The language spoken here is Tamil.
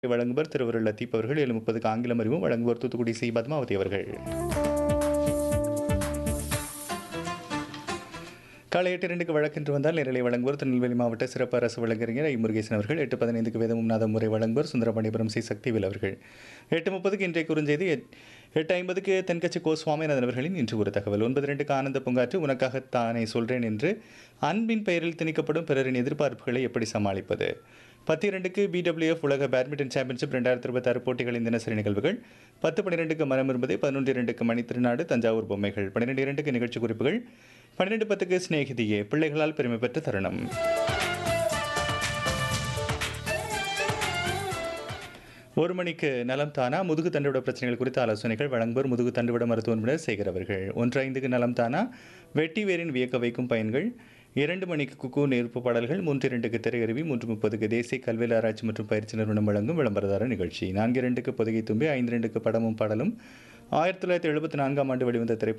வழங்குவர் திருவருள் லத்தீப் அவர்கள் ஏழு முப்பதுக்கு ஆங்கிலம் அறிவும் வழங்குவர் தூத்துக்குடி சி பத்மாவதி அவர்கள் காலை எட்டு இரண்டுக்கு வழக்கென்று வந்தால் நேரலை வழங்குவர் திருநெல்வேலி மாவட்ட சிறப்பு அரசு வழக்கறிஞர் ஐ முருகேசன் அவர்கள் எட்டு பதினைந்துக்கு வேதமும் நாதம் முறை வழங்குவர் சுந்தரபாண்டியபுரம் சி சக்திவேல் அவர்கள் எட்டு முப்பதுக்கு இன்றைய குறுஞ்செய்தி எட்- எட்டு ஐம்பதுக்கு தென்கட்சி கோ சுவாமிநாதன் அவர்களின் இன்று ஒரு தகவல் ஒன்பது ரெண்டுக்கு ஆனந்த பூங்காற்று உனக்காக தானே சொல்றேன் என்று அன்பின் பெயரில் திணிக்கப்படும் பிறரின் எதிர்பார்ப்புகளை எப்படி சமாளிப்பது பத்து இரண்டுக்கு பிடபிள்யூஎஃப் உலக பேட்மிண்டன் சாம்பியன்ஷிப் ரெண்டாயிரத்தி இருபத்தாறு போட்டிகளின் தினசரி நிகழ்வுகள் பத்து பன்னிரெண்டுக்கு மரம் இருப்பது பதினொன்று இரண்டுக்கு மணி திருநாடு தஞ்சாவூர் பொம்மைகள் பன்னிரெண்டு இரண்டுக்கு நிகழ்ச்சி குறிப்புகள் பன்னிரெண்டு பத்துக்கு சிநேகிதியே பிள்ளைகளால் பெருமை பெற்ற தருணம் ஒரு மணிக்கு நலம் தானா முதுகு தண்டுவிட பிரச்சனைகள் குறித்த ஆலோசனைகள் வழங்குவர் முதுகு தண்டுவிட மருத்துவ நிபுணர் சேகர் அவர்கள் ஒன்று ஐந்துக்கு நலம் தானா வெட்டி வேரின் வியக்க வைக்கும் பயன்கள் இரண்டு மணிக்கு குக்கு நெருப்பு பாடல்கள் மூன்று இரண்டுக்கு திரையருவி மூன்று முப்பதுக்கு தேசிய கல்வியில் ஆராய்ச்சி மற்றும் பயிற்சி நிறுவனம் வழங்கும் விளம்பரதார நிகழ்ச்சி நான்கு இரண்டுக்கு பொதுகை தும்பி ஐந்து இரண்டுக்கு படமும் பாடலும் ஆயிரத்தி தொள்ளாயிரத்தி எழுபத்தி நான்காம் ஆண்டு வெளிவந்த திரைப்படம்